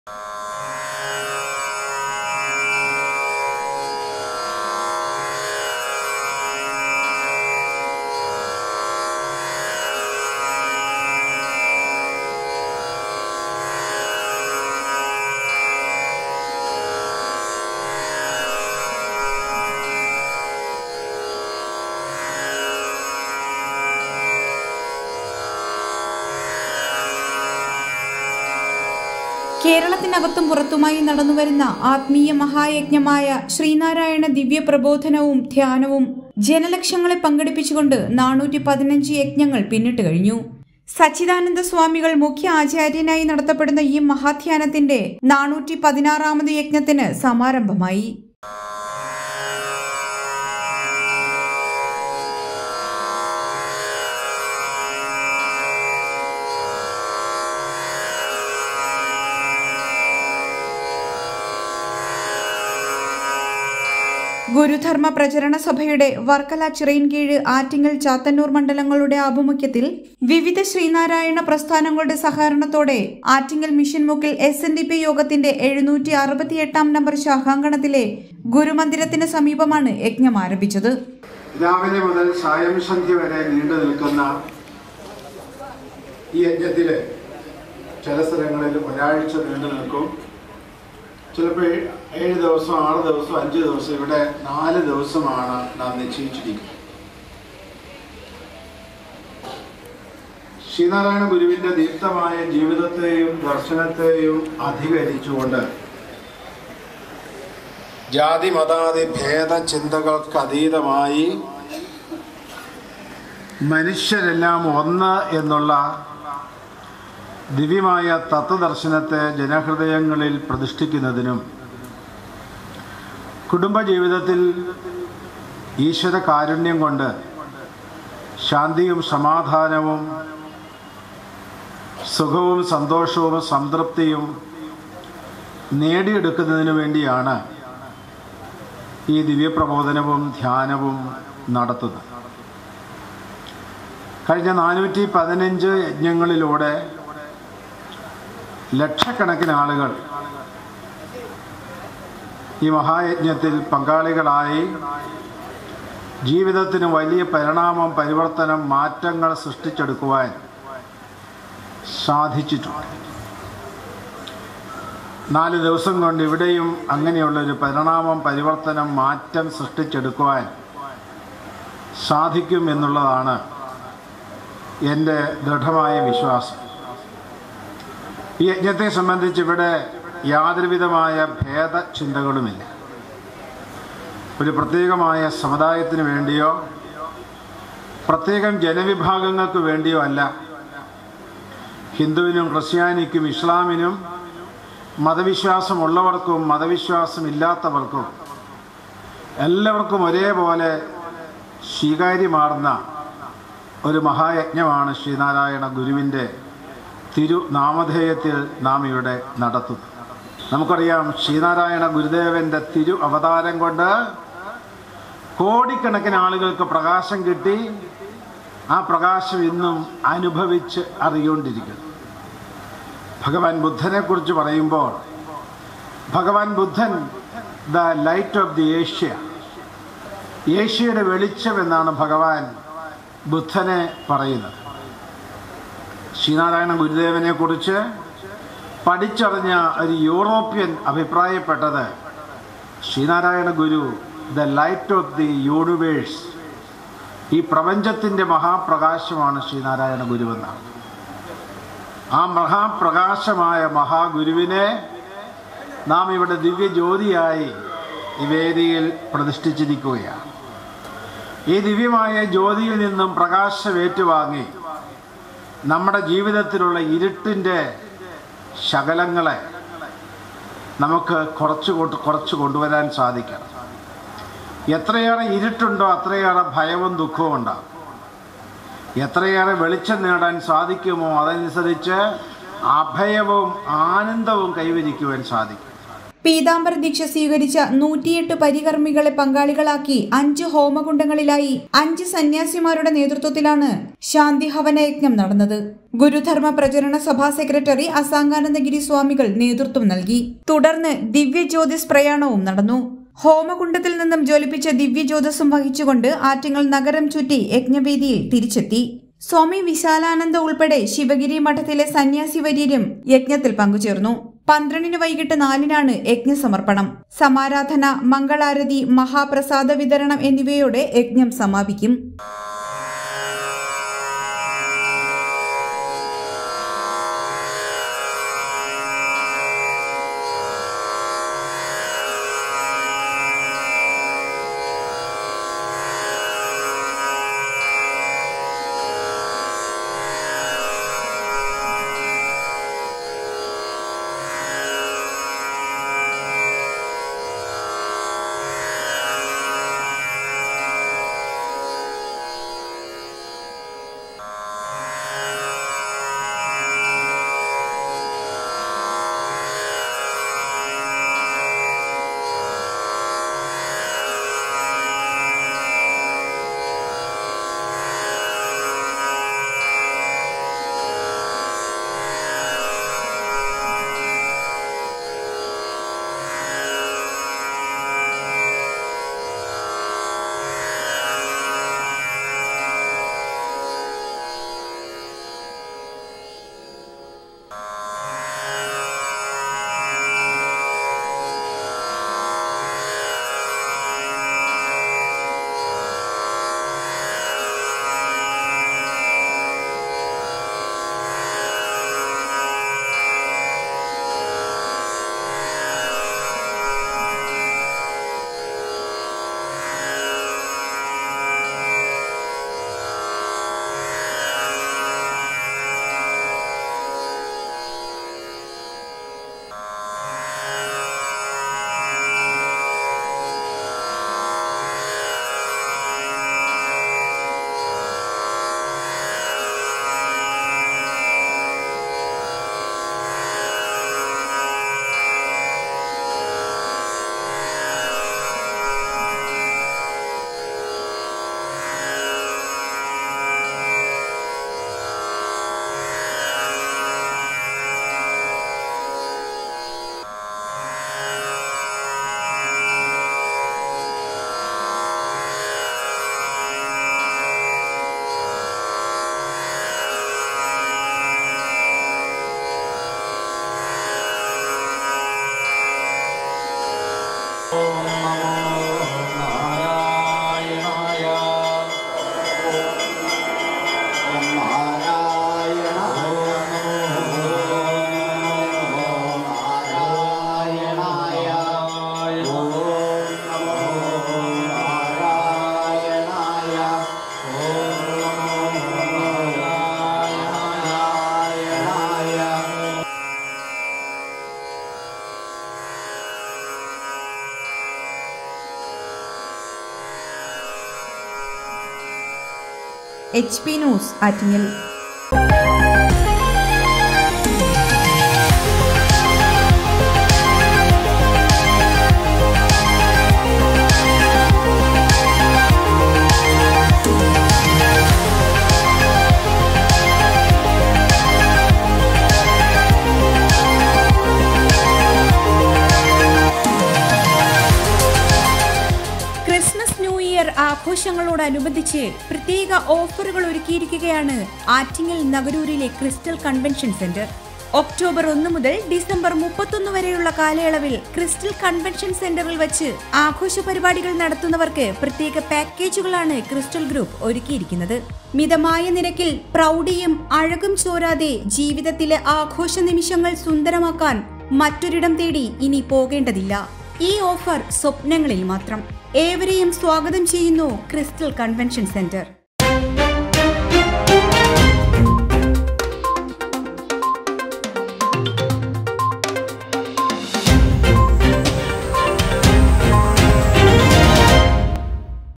കേരളത്തിനകത്തും പുറത്തുമായി നടന്നുവരുന്ന ആത്മീയ മഹായജ്ഞമായ ശ്രീനാരായണ ദിവ്യ പ്രബോധനവും ധ്യാനവും ജനലക്ഷങ്ങളെ പങ്കെടുപ്പിച്ചുകൊണ്ട് നാനൂറ്റി പതിനഞ്ച് യജ്ഞങ്ങൾ പിന്നിട്ട് കഴിഞ്ഞു സച്ചിദാനന്ദ സ്വാമികൾ മുഖ്യ ആചാര്യനായി നടത്തപ്പെടുന്ന ഈ മഹാധ്യാനത്തിന്റെ നാനൂറ്റി പതിനാറാമത് യജ്ഞത്തിന് സമാരംഭമായി ഗുരുധർമ്മ പ്രചരണ സഭയുടെ വർക്കല ചിറയിൻകീഴ് ആറ്റിങ്ങൽ ചാത്തന്നൂർ മണ്ഡലങ്ങളുടെ ആഭിമുഖ്യത്തിൽ വിവിധ ശ്രീനാരായണ പ്രസ്ഥാനങ്ങളുടെ സഹകരണത്തോടെ ആറ്റിങ്ങൽ മിഷൻ മുക്കിൽ എസ് എൻ ഡി പി യോഗത്തിന്റെ എഴുന്നൂറ്റി അറുപത്തിയെട്ടാം നമ്പർ ശാഖാങ്കണത്തിലെ ഗുരുമന്ദിരത്തിന് സമീപമാണ് യജ്ഞം ആരംഭിച്ചത് രാവിലെ മുതൽ സായം സന്ധ്യ വരെ നീണ്ടു നിൽക്കുന്ന ഈ യജ്ഞത്തില് ചില സ്ഥലങ്ങളിൽ ഒരാഴ്ച നീണ്ടു നിൽക്കും ചിലപ്പോൾ ഏഴ് ദിവസം ആറ് ദിവസം അഞ്ച് ദിവസം ഇവിടെ നാല് ദിവസമാണ് നാം നിശ്ചയിച്ചിരിക്കുന്നത് ശ്രീനാരായണ ഗുരുവിന്റെ ദീപ്തമായ ജീവിതത്തെയും ദർശനത്തെയും അധികരിച്ചുകൊണ്ട് ജാതി മതാതി ഭേദ ചിന്തകൾക്ക് അതീതമായി മനുഷ്യരെല്ലാം ഒന്ന് എന്നുള്ള ദിവ്യമായ തത്വദർശനത്തെ ജനഹൃദയങ്ങളിൽ പ്രതിഷ്ഠിക്കുന്നതിനും കുടുംബജീവിതത്തിൽ ഈശ്വര കാരുണ്യം കൊണ്ട് ശാന്തിയും സമാധാനവും സുഖവും സന്തോഷവും സംതൃപ്തിയും നേടിയെടുക്കുന്നതിന് വേണ്ടിയാണ് ഈ ദിവ്യപ്രബോധനവും ധ്യാനവും നടത്തുന്നത് കഴിഞ്ഞ നാനൂറ്റി പതിനഞ്ച് യജ്ഞങ്ങളിലൂടെ ലക്ഷക്കണക്കിന് ആളുകൾ ഈ മഹായജ്ഞത്തിൽ പങ്കാളികളായി ജീവിതത്തിന് വലിയ പരിണാമം പരിവർത്തനം മാറ്റങ്ങൾ സൃഷ്ടിച്ചെടുക്കുവാൻ സാധിച്ചിട്ടുണ്ട് നാല് ദിവസം കൊണ്ട് ഇവിടെയും അങ്ങനെയുള്ളൊരു പരിണാമം പരിവർത്തനം മാറ്റം സൃഷ്ടിച്ചെടുക്കുവാൻ സാധിക്കും എന്നുള്ളതാണ് എൻ്റെ ദൃഢമായ വിശ്വാസം ഈ യജ്ഞത്തെ സംബന്ധിച്ച് ഇവിടെ യാതൊരുവിധമായ ഭേദചിന്തകളുമില്ല ഒരു പ്രത്യേകമായ സമുദായത്തിന് വേണ്ടിയോ പ്രത്യേകം ജനവിഭാഗങ്ങൾക്ക് വേണ്ടിയോ അല്ല ഹിന്ദുവിനും ക്രിസ്ത്യാനിക്കും ഇസ്ലാമിനും മതവിശ്വാസമുള്ളവർക്കും മതവിശ്വാസമില്ലാത്തവർക്കും എല്ലാവർക്കും ഒരേപോലെ സ്വീകാര്യമാർന്ന ഒരു മഹായജ്ഞമാണ് ശ്രീനാരായണ ഗുരുവിൻ്റെ തിരുനാമധേയത്തിൽ നാം ഇവിടെ നടത്തുന്നു നമുക്കറിയാം ശ്രീനാരായണ ഗുരുദേവന്റെ തിരു അവതാരം കൊണ്ട് കോടിക്കണക്കിന് ആളുകൾക്ക് പ്രകാശം കിട്ടി ആ പ്രകാശം ഇന്നും അനുഭവിച്ച് അറിയുകൊണ്ടിരിക്കുന്നു ഭഗവാൻ ബുദ്ധനെ കുറിച്ച് പറയുമ്പോൾ ഭഗവാൻ Buddhan the light of the Asia ഏഷ്യയുടെ വെളിച്ചം എന്നാണ് ഭഗവാൻ ബുദ്ധനെ പറയുന്നത് ശ്രീനാരായണ ഗുരുദേവനെ കുറിച്ച് പഠിച്ചറിഞ്ഞ ഒരു യൂറോപ്യൻ അഭിപ്രായപ്പെട്ടത് Sreenarayana Guru the light of the universe ഈ പ്രപഞ്ചത്തിൻ്റെ മഹാപ്രകാശമാണ് ശ്രീനാരായണ ഗുരുവെന്നാണ് ആ മഹാപ്രകാശമായ മഹാഗുരുവിനെ നാം ഇവിടെ ദിവ്യജ്യോതിയായി ഈ വേദിയിൽ പ്രതിഷ്ഠിച്ചിരിക്കുകയാണ് ഈ ദിവ്യമായ ജ്യോതിയിൽ നിന്നും പ്രകാശം ഏറ്റുവാങ്ങി നമ്മുടെ ജീവിതത്തിലുള്ള ഇരുട്ടിൻ്റെ ശകലങ്ങളെ നമുക്ക് കുറച്ച് കൊണ്ട് കുറച്ച് കൊണ്ടുവരാൻ സാധിക്കണം എത്രയേറെ ഇരുട്ടുണ്ടോ അത്രയേറെ ഭയവും ദുഃഖവും ഉണ്ടാകും എത്രയേറെ വെളിച്ചം നേടാൻ സാധിക്കുമോ അതനുസരിച്ച് അഭയവും ആനന്ദവും കൈവരിക്കുവാൻ സാധിക്കും പീതാംബര ദീക്ഷ സ്വീകരിച്ച നൂറ്റിയെട്ട് പരികർമ്മികളെ പങ്കാളികളാക്കി അഞ്ച് ഹോമകുണ്ടങ്ങളിലായി അഞ്ച് സന്യാസിമാരുടെ നേതൃത്വത്തിലാണ് ശാന്തി ഹവന യജ്ഞം നടന്നത് ഗുരുധർമ്മ പ്രചരണ സഭാ സെക്രട്ടറി അസാംഗാനന്ദഗിരി സ്വാമികൾ നേതൃത്വം നൽകി തുടർന്ന് ദിവ്യ ജ്യോതിസ് പ്രയാണവും നടന്നു ഹോമകുണ്ടത്തിൽ നിന്നും ജ്വലിപ്പിച്ച ദിവ്യ ജ്യോതിസും വഹിച്ചുകൊണ്ട് ആറ്റിങ്ങൽ നഗരം ചുറ്റി യജ്ഞവേദിയിൽ തിരിച്ചെത്തി സ്വാമി വിശാലാനന്ദ ഉൾപ്പെടെ ശിവഗിരി മഠത്തിലെ സന്യാസി വര്യരും യജ്ഞത്തിൽ പങ്കുചേർന്നു പന്ത്രണ്ടിന് വൈകിട്ട് നാലിനാണ് യജ്ഞസമർപ്പണം സമാരാധന മംഗളാരതി മഹാപ്രസാദ വിതരണം എന്നിവയോടെ യജ്ഞം സമാപിക്കും H P news Attingal Christmas new year ആഘോഷങ്ങളോടനുബന്ധിച്ച് പ്രത്യേക ഓഫറുകൾ ഒരുക്കിയിരിക്കുകയാണ് ആറ്റിങ്ങൽ നഗരൂരിലെ ക്രിസ്റ്റൽ കൺവെൻഷൻ സെന്റർ ഒക്ടോബർ ഒന്ന് മുതൽ ഡിസംബർ മുപ്പത്തൊന്ന് വരെയുള്ള കാലയളവിൽ ക്രിസ്റ്റൽ കൺവെൻഷൻ സെന്ററിൽ വെച്ച് ആഘോഷ പരിപാടികൾ നടത്തുന്നവർക്ക് പ്രത്യേക പാക്കേജുകളാണ് ക്രിസ്റ്റൽ ഗ്രൂപ്പ് ഒരുക്കിയിരിക്കുന്നത് മിതമായ നിരക്കിൽ പ്രൗഢിയും അഴകും ചോരാതെ ജീവിതത്തിലെ ആഘോഷ നിമിഷങ്ങൾ സുന്ദരമാക്കാൻ മറ്റൊരിടം തേടി ഇനി പോകേണ്ടതില്ല ഈ ഓഫർ സ്വപ്നങ്ങളിൽ മാത്രം ഏവരെയും സ്വാഗതം ചെയ്യുന്നു ക്രിസ്റ്റൽ കൺവെൻഷൻ സെന്റർ